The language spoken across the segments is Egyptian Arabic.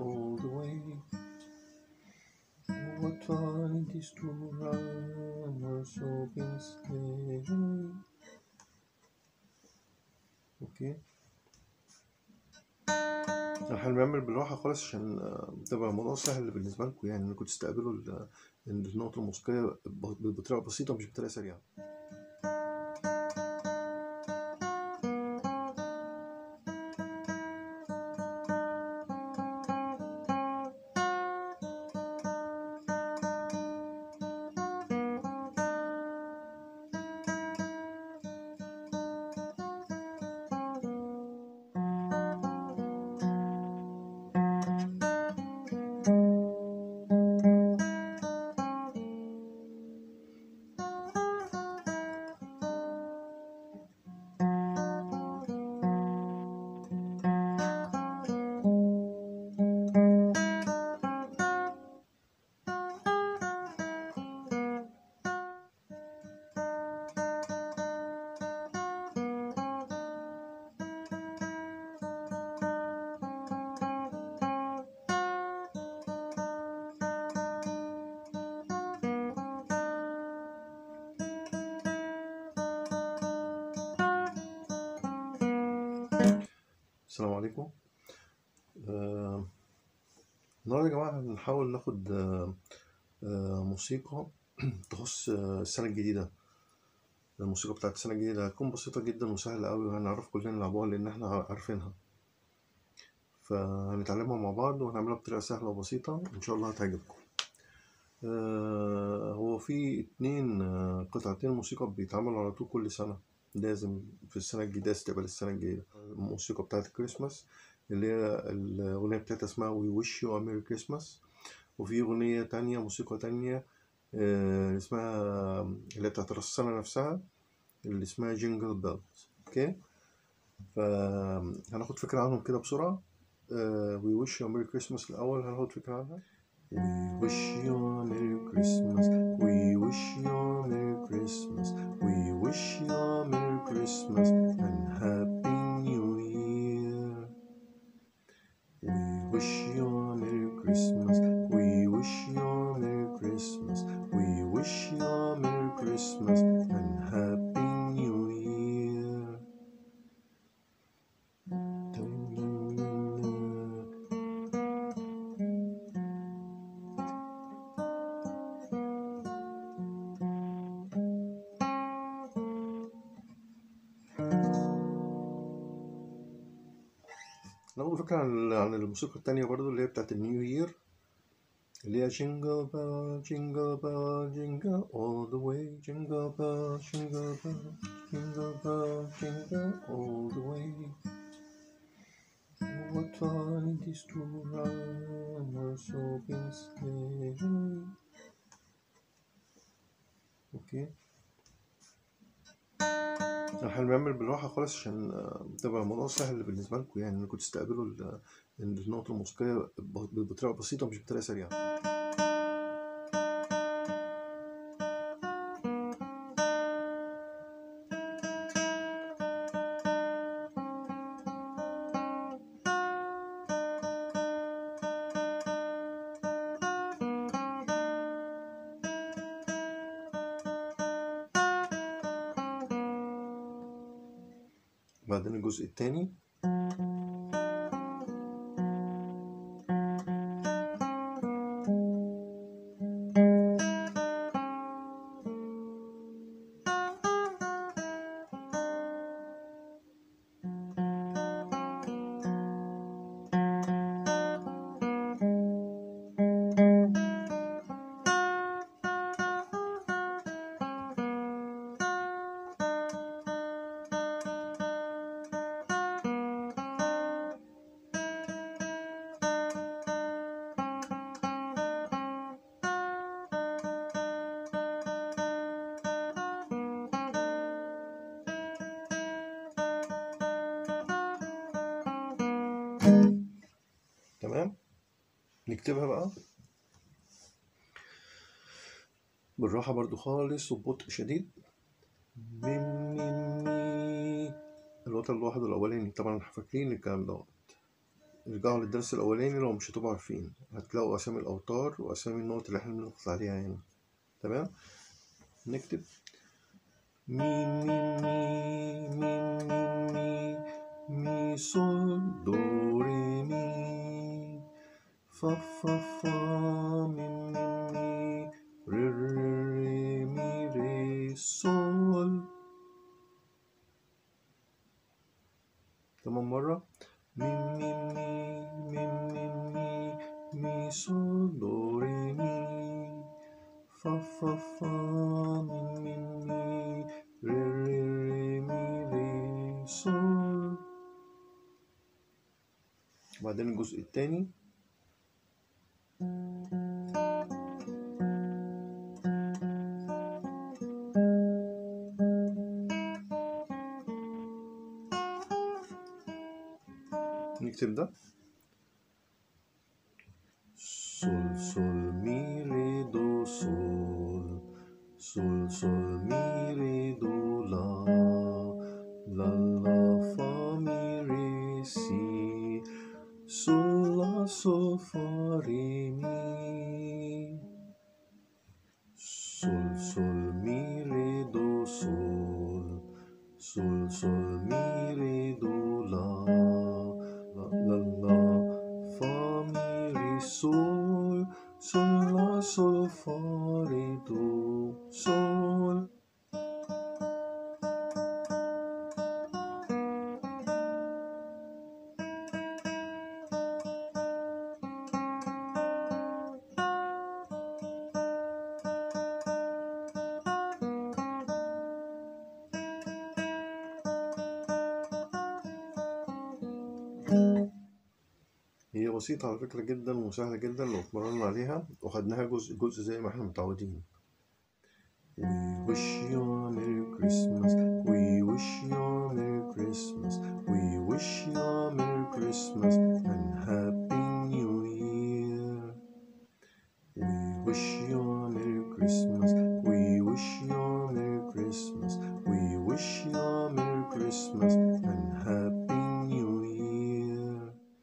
all the way. What fun it is to run or so sleigh. اوكي احنا بنعمل بالراحة خالص عشان آه، تبقى الموضوع سهل بالنسبة لكم يعني انكم تستقبلوا ال- النقطة الموسيقية ب- بطريقة بسيطة مش بطريقة سريعة السلام عليكم آه، النهارده يا جماعة هنحاول ناخد آه، آه، موسيقى تخص آه، السنة الجديدة الموسيقى بتاعت السنة الجديدة هتكون بسيطة جدا وسهلة أوي وهنعرف كلنا نلعبوها لأن احنا عارفينها فهنتعلمها مع بعض وهنعملها بطريقة سهلة وبسيطة إن شاء الله هتعجبكم آه، هو في اتنين آه، قطعتين موسيقى بيتعملوا على طول كل سنة لازم في السنة الجديدة استقبال السنة الجديدة الموسيقى بتاعت الكريسماس اللي هي الأغنية بتاعتها اسمها We Wish You a Merry Christmas وفي أغنية تانية موسيقى تانية آه، اسمها اللي هي بتاعت رأس السنة نفسها اللي اسمها جينجل بيلز اوكي فهناخد فكرة عنهم كده بسرعة آه، We Wish You a Merry Christmas الأول هناخد فكرة عنها We wish you a Merry Christmas We wish you a Merry Christmas We wish you a Merry Christmas and Happy New Year We wish you a Merry Christmas We wish you a Merry Christmas We wish you a Merry Christmas and Happy New Year ناخد فكرة عن عن الموسيقى التانية برضو اللي هي بتاعت النيو يير اللي هي jingle bell jingle bell jingle all the way jingle bell jingle bell jingle bell jingle all the way what fun it is to run or so sleigh اوكي احنا بنعمل بالراحة خالص عشان آه، تبقى الموضوع سهل بالنسبة لكم يعني انكم تستقبلوا ال- النقطة الموسيقية ب- بطريقة بسيطة مش بطريقة سريعة بعدين الجزء التاني تمام نكتبها بقى بالراحة برضو خالص وببطء شديد مي مي مي الوتر الواحد الأولاني طبعا احنا فاكرين الكلام دوت ارجعوا للدرس الأولاني لو مش هتبقوا عارفين هتلاقوا أسامي الأوتار وأسامي النقط اللي احنا بنضغط عليها هنا تمام نكتب مي مي مي مي مي مي مي صول دو ري مي فا فا فا مي مي مي ري ري ري مي ري صول تمام مرة مي مي مي مي مي مي مي صول دو ري مي فا فا فا مي مي مي ري ري ري مي ري صول وبعدين الجزء التاني نكتب ده sol sol mi re do sol sol sol mi re do la la la fa mi re si sol la sol fa re mi sol sol mi re do sol sol sol mi re do la la la la fa mi re sol sol la sol fa re do sol هي بسيطة على فكرة جدا وسهلة جدا لو اتمرنا عليها وخدناها جزء جزء زي ما احنا متعودين We wish you a Merry Christmas We wish you a Merry Christmas We wish you a Merry Christmas and Happy New Year We wish you a Merry Christmas We wish you a Merry Christmas We wish you a Merry Christmas and Happy New Year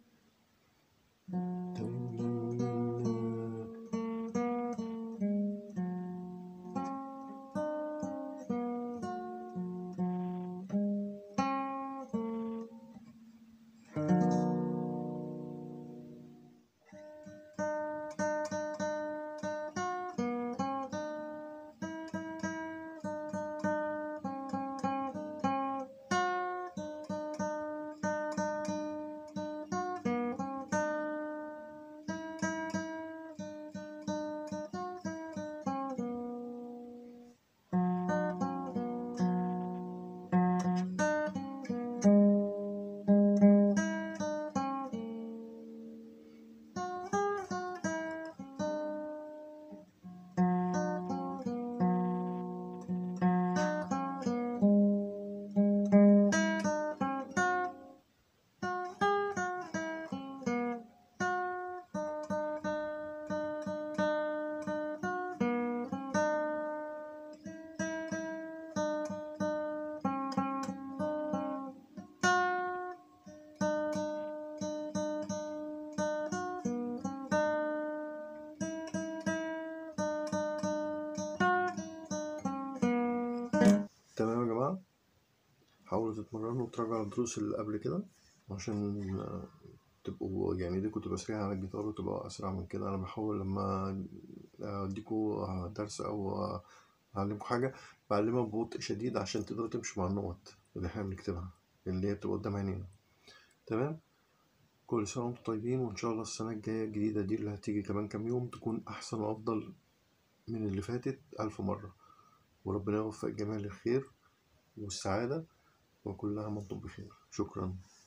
تمام يا جماعة حاولوا تتمرنوا وتراجعوا الدروس اللي قبل كده عشان آه، تبقوا يعني ايديكوا تبقى سريعة على الجيتار وتبقى أسرع من كده أنا بحاول لما أديكوا درس أو أعلمكوا حاجة بعلمها ببطء شديد عشان تقدروا تمشوا مع النقط اللي احنا بنكتبها اللي هي بتبقى قدام عينينا تمام كل سنة وانتم طيبين وإن شاء الله السنة الجاية الجديدة دي اللي هتيجي كمان كام يوم تكون أحسن وأفضل من اللي فاتت ألف مرة وربنا يوفق الجميع للخير والسعادة وكل عام وانتم بخير شكرا